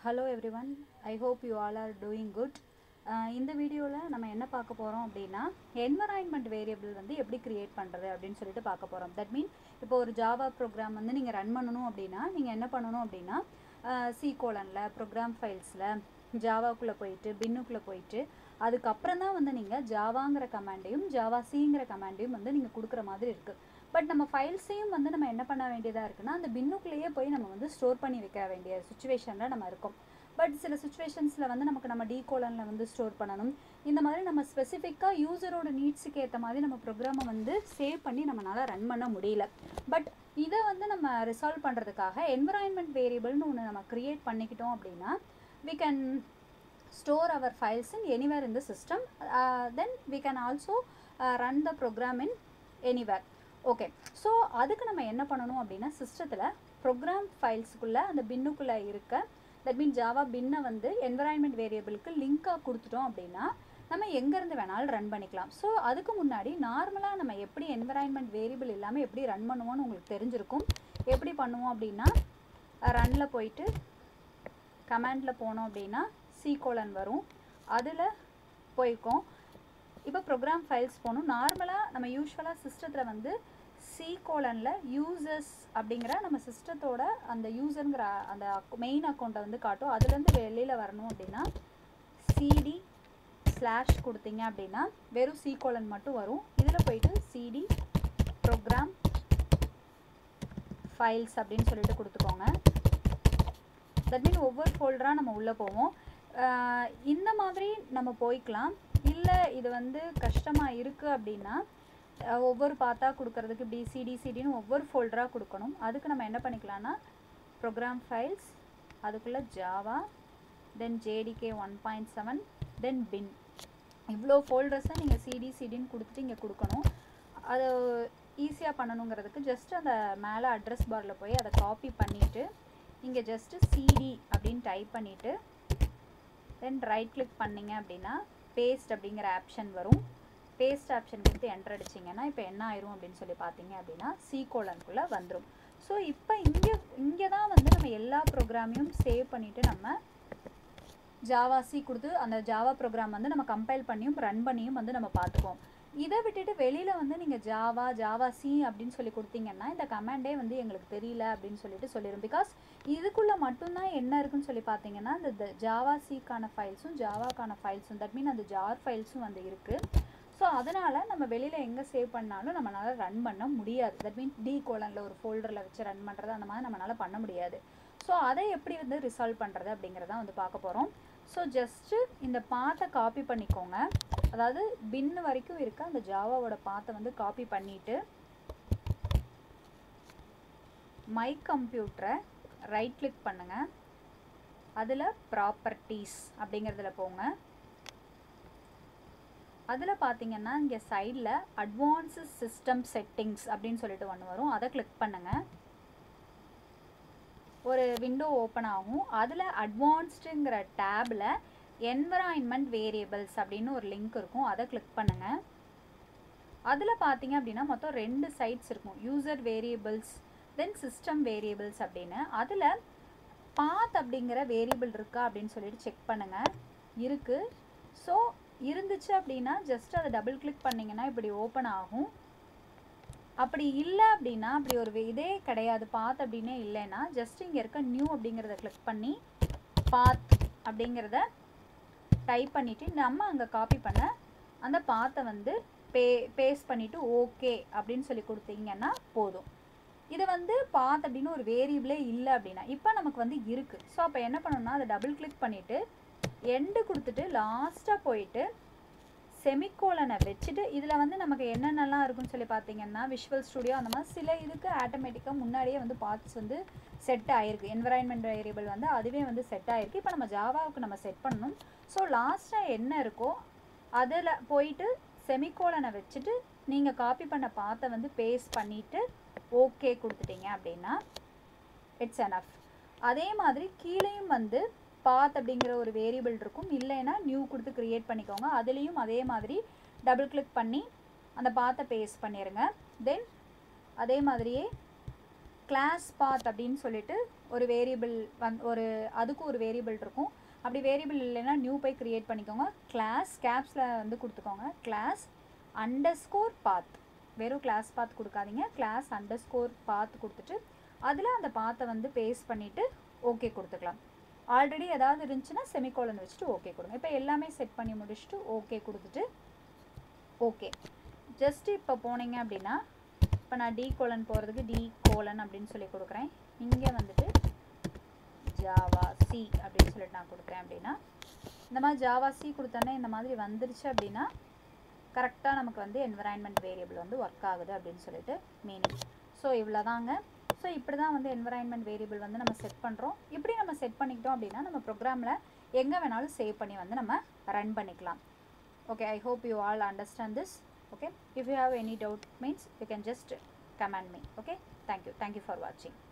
hello everyone I hope you all are doing good இந்த வீடியோவில் நம்ம என்ன பார்க்க போகிறோம் அப்படின்னா என்வரான்மெண்ட் வேரியபிள் வந்து எப்படி க்ரியேட் பண்ணுறது அப்படின்னு சொல்லிட்டு பார்க்க போகிறோம் தட் மீன் இப்போ ஒரு ஜாவா ப்ரோக்ராம் வந்து நீங்கள் ரன் பண்ணணும் அப்படின்னா நீங்கள் என்ன பண்ணணும் அப்படின்னா சி கோலனில் ப்ரோக்ராம் ஃபைல்ஸில் ஜாவாக்குள்ளே போயிட்டு பின்னுக்குள்ளே போயிட்டு அதுக்கப்புறம் தான் வந்து நீங்கள் ஜாவாங்கிற கமாண்டையும் ஜாவா சிங்கிற கமாண்டையும் வந்து நீங்கள் கொடுக்குற மாதிரி இருக்குது பட் நம்ம ஃபைல்ஸையும் வந்து நம்ம என்ன பண்ண வேண்டியதாக இருக்குன்னா அந்த பின்னுக்குள்ளேயே போய் நம்ம வந்து ஸ்டோர் பண்ணி வைக்க வேண்டிய சுச்சுவேஷனில் நம்ம இருக்கோம் பட் சில சுச்சுவேஷன்ஸில் வந்து நமக்கு நம்ம டீ கோலனில் வந்து ஸ்டோர் பண்ணணும் இந்த மாதிரி நம்ம ஸ்பெசிஃபிக்காக யூசரோட நீட்ஸுக்கு ஏற்ற மாதிரி நம்ம ப்ரோக்ராமை வந்து சேவ் பண்ணி நம்மளால் ரன் பண்ண முடியல பட் இதை வந்து நம்ம ரிசால்வ் பண்ணுறதுக்காக என்விரான்மெண்ட் வேரியபிள்னு ஒன்று நம்ம க்ரியேட் பண்ணிக்கிட்டோம் அப்படின்னா we can store our files in anywhere in the system uh, then we can also uh, run the program in anywhere okay so அதுக்கு நம்ம என்ன பண்ணணும் அப்படின்னா சிஸ்டத்தில் ப்ரோக்ராம் ஃபைல்ஸுக்குள்ளே அந்த பின்னுக்குள்ளே இருக்க தட் மீன் ஜாவா பின்னை வந்து என்வரான்மெண்ட் வேரியபிளுக்கு லிங்காக கொடுத்துட்டோம் அப்படின்னா நம்ம எங்கேருந்து வேணாலும் ரன் பண்ணிக்கலாம் ஸோ அதுக்கு முன்னாடி நார்மலாக நம்ம எப்படி என்வரான்மெண்ட் வேரியபிள் இல்லாமல் எப்படி ரன் பண்ணுவோம்னு உங்களுக்கு தெரிஞ்சிருக்கும் எப்படி பண்ணுவோம் அப்படின்னா ரன்னில் போயிட்டு கமாண்டில் போனோம் அப்படின்னா சி கோலன் வரும் அதில் போயிருக்கோம் இப்போ ப்ரோக்ராம் ஃபைல்ஸ் போகணும் நார்மலாக நம்ம யூஸ்வலாக சிஸ்டத்தில் வந்து சி கோலனில் யூசர்ஸ் அப்படிங்கிற நம்ம சிஸ்டத்தோட அந்த யூசருங்கிற அந்த மெயின் அக்கௌண்ட்டை வந்து காட்டும் அதுலேருந்து வெளியில் வரணும் அப்படின்னா சிடி ஸ்லாஷ் கொடுத்தீங்க அப்படின்னா வெறும் சி கோலன் மட்டும் வரும் இதில் போயிட்டு சிடி ப்ரோக்ராம் ஃபைல்ஸ் அப்படின்னு சொல்லிட்டு கொடுத்துக்கோங்க தட் மீன் ஒவ்வொரு ஃபோல்டராக நம்ம உள்ளே போவோம் இந்த மாதிரி நம்ம போய்க்கலாம் இல்லை இது வந்து கஷ்டமாக இருக்குது அப்படின்னா ஒவ்வொரு பார்த்தா கொடுக்கறதுக்கு இப்படி சிடி சிடின்னு ஒவ்வொரு ஃபோல்டராக கொடுக்கணும் அதுக்கு நம்ம என்ன பண்ணிக்கலாம்னா ப்ரோக்ராம் ஃபைல்ஸ் அதுக்குள்ளே Java then JDK one point seven then bin இவ்வளோ ஃபோல்டர்ஸை நீங்கள் சிடி சிடின்னு கொடுத்துட்டு இங்கே கொடுக்கணும் அது ஈஸியாக பண்ணணுங்கிறதுக்கு ஜஸ்ட் அந்த மேலே அட்ரஸ் பாரில் போய் அதை காப்பி பண்ணிவிட்டு இங்கே ஜஸ்ட்டு சிடி அப்படின்னு டைப் பண்ணிவிட்டு தென் ரைட் கிளிக் பண்ணிங்க அப்படின்னா பேஸ்ட் அப்படிங்கிற ஆப்ஷன் வரும் பேஸ்ட் ஆப்ஷன் கொடுத்து என்டர் அடிச்சிங்கன்னா இப்போ என்ன ஆயிரும் அப்படின்னு சொல்லி பார்த்தீங்க அப்படின்னா சி கோலனுக்குள்ளே வந்துடும் ஸோ இப்போ இங்கே இங்கே தான் வந்து நம்ம எல்லா ப்ரோக்ராமையும் சேவ் பண்ணிவிட்டு நம்ம ஜாவா சி கொடுத்து அந்த ஜாவா ப்ரோக்ராம் வந்து நம்ம கம்பைல் பண்ணியும் ரன் பண்ணியும் வந்து நம்ம பார்த்துக்குவோம் இதை விட்டுட்டு வெளியில் வந்து நீங்கள் ஜாவா ஜாவா சி அப்படின்னு சொல்லி கொடுத்தீங்கன்னா இந்த கமாண்டே வந்து எங்களுக்கு தெரியல அப்படின்னு சொல்லிட்டு சொல்லிடும் பிகாஸ் இதுக்குள்ளே மட்டும்தான் என்ன இருக்குன்னு சொல்லி பார்த்தீங்கன்னா இந்த ஜாவா சிக்கான ஃபைல்ஸும் ஜாவாக்கான ஃபைல்ஸும் தட் மீன் அந்த ஜார் ஃபைல்ஸும் வந்து இருக்குது ஸோ அதனால் நம்ம வெளியில் எங்கே சேவ் பண்ணாலும் நம்மளால் ரன் பண்ண முடியாது தட் மீன் டி கோலனில் ஒரு ஃபோல்டரில் வச்சு ரன் பண்ணுறது அந்த மாதிரி நம்மளால் பண்ண முடியாது ஸோ அதை எப்படி வந்து ரிசால்வ் பண்ணுறது அப்படிங்கிறத வந்து பார்க்க போகிறோம் ஸோ ஜஸ்ட்டு இந்த பாத்தை காப்பி பண்ணிக்கோங்க அதாவது பின்னு வரைக்கும் இருக்க அந்த ஜாவாவோட பாத்தை வந்து காப்பி பண்ணிவிட்டு மை கம்ப்யூட்டரை ரைட் கிளிக் பண்ணுங்கள் அதில் ப்ராப்பர்ட்டிஸ் அப்படிங்கிறதுல போங்க அதில் பார்த்தீங்கன்னா இங்கே சைடில் அட்வான்ஸு சிஸ்டம் செட்டிங்ஸ் அப்படின்னு சொல்லிட்டு ஒன்று வரும் அதை கிளிக் பண்ணுங்கள் ஒரு விண்டோ ஓப்பன் ஆகும் அதில் அட்வான்ஸ்டுங்கிற டேபில் என்வரான்மெண்ட் வேரியபிள்ஸ் அப்படின்னு ஒரு லிங்க் இருக்கும் அதை கிளிக் பண்ணுங்கள் அதில் பார்த்தீங்க அப்படின்னா மொத்தம் ரெண்டு சைட்ஸ் இருக்கும் user variables then system variables அப்படின்னு அதில் பாத் அப்படிங்கிற வேரியபிள் இருக்கா அப்படின்னு சொல்லிட்டு செக் பண்ணுங்கள் இருக்குது ஸோ இருந்துச்சு அப்படின்னா ஜஸ்ட் அதை டபுள் கிளிக் பண்ணிங்கன்னா இப்படி ஓப்பன் ஆகும் அப்படி இல்லை அப்படின்னா அப்படி ஒரு இதே கிடையாது பாத் அப்படின்னே இல்லைன்னா ஜஸ்ட் இங்கே இருக்க நியூ அப்படிங்கிறத கிளிக் பண்ணி பாத் அப்படிங்கிறத டைப் பண்ணிவிட்டு நம்ம அங்கே காப்பி பண்ண அந்த பாத்தை வந்து பே பேஸ்ட் பண்ணிவிட்டு ஓகே அப்படின்னு சொல்லி கொடுத்தீங்கன்னா போதும் இது வந்து பாத் அப்படின்னு ஒரு வேரியபிளே இல்லை அப்படின்னா இப்போ நமக்கு வந்து இருக்குது ஸோ அப்போ என்ன பண்ணணும்னா அதை டபுள் கிளிக் பண்ணிவிட்டு எண்டு கொடுத்துட்டு லாஸ்ட்டாக போயிட்டு செமிகோலனை வச்சுட்டு இதில் வந்து நமக்கு என்னென்னலாம் இருக்குன்னு சொல்லி பார்த்தீங்கன்னா விஷுவல் ஸ்டுடியோ அந்த மாதிரி சில இதுக்கு ஆட்டோமேட்டிக்காக முன்னாடியே வந்து பார்ட்ஸ் வந்து செட் ஆகிருக்கு என்வரான்மெண்ட் வேரியபிள் வந்து அதுவே வந்து செட் ஆகிருக்கு இப்போ நம்ம ஜாவாவுக்கு நம்ம செட் பண்ணணும் ஸோ லாஸ்ட்டாக என்ன இருக்கோ அதில் போயிட்டு செமிகோலனை வச்சுட்டு நீங்கள் காப்பி பண்ண பார்த்த வந்து பேஸ்ட் பண்ணிவிட்டு ஓகே கொடுத்துட்டீங்க அப்படின்னா இட்ஸ் எனஃப் அதே மாதிரி கீழேயும் வந்து பாத் அப்படிங்கிற ஒரு வேரியபிள் இருக்கும் இல்லைன்னா நியூ கொடுத்து க்ரியேட் பண்ணிக்கோங்க அதுலேயும் அதே மாதிரி டபுள் கிளிக் பண்ணி அந்த பாத்தை பேஸ்ட் பண்ணிடுங்க தென் அதே மாதிரியே கிளாஸ் பாத் அப்படின்னு சொல்லிட்டு ஒரு வேரியபிள் வந் ஒரு அதுக்கு ஒரு வேரியபிள் இருக்கும் அப்படி வேரியபிள் இல்லைன்னா நியூ போய் க்ரியேட் பண்ணிக்கோங்க கிளாஸ் கேப்ஸில் வந்து கொடுத்துக்கோங்க கிளாஸ் அண்டர் ஸ்கோர் பாத் வெறும் கிளாஸ் பாத் கொடுக்காதீங்க கிளாஸ் அண்டர் ஸ்கோர் பாத் கொடுத்துட்டு அதில் அந்த பாத்தை வந்து பேஸ்ட் பண்ணிவிட்டு ஓகே கொடுத்துக்கலாம் ஆல்ரெடி ஏதாவது இருந்துச்சுன்னா செமிகோலன் வச்சுட்டு ஓகே கொடுங்க இப்போ எல்லாமே செட் பண்ணி முடிச்சுட்டு ஓகே கொடுத்துட்டு ஓகே ஜஸ்ட் இப்போ போனீங்க அப்படின்னா இப்போ நான் டி கோலன் போகிறதுக்கு டி கோலன் அப்படின்னு சொல்லி கொடுக்குறேன் இங்கே வந்துட்டு ஜாவா சி அப்படின்னு சொல்லிட்டு நான் கொடுக்குறேன் அப்படின்னா இந்த மாதிரி ஜாவா சி கொடுத்தோன்னே இந்த மாதிரி வந்துருச்சு அப்படின்னா கரெக்டாக நமக்கு வந்து என்விரான்மெண்ட் வேரியபிள் வந்து ஒர்க் ஆகுது அப்படின்னு சொல்லிட்டு மீனிங் ஸோ இவ்வளோதாங்க ஸோ இப்படி தான் வந்து என்விரான்மெண்ட் வேரியபிள் வந்து நம்ம செட் பண்ணுறோம் இப்படி நம்ம செட் பண்ணிக்கிட்டோம் அப்படின்னா நம்ம ப்ரோக்ராமில் எங்கே வேணாலும் சேவ் பண்ணி வந்து நம்ம ரன் பண்ணிக்கலாம் okay i hope you all understand this okay if you have any doubt means you can just comment me okay thank you thank you for watching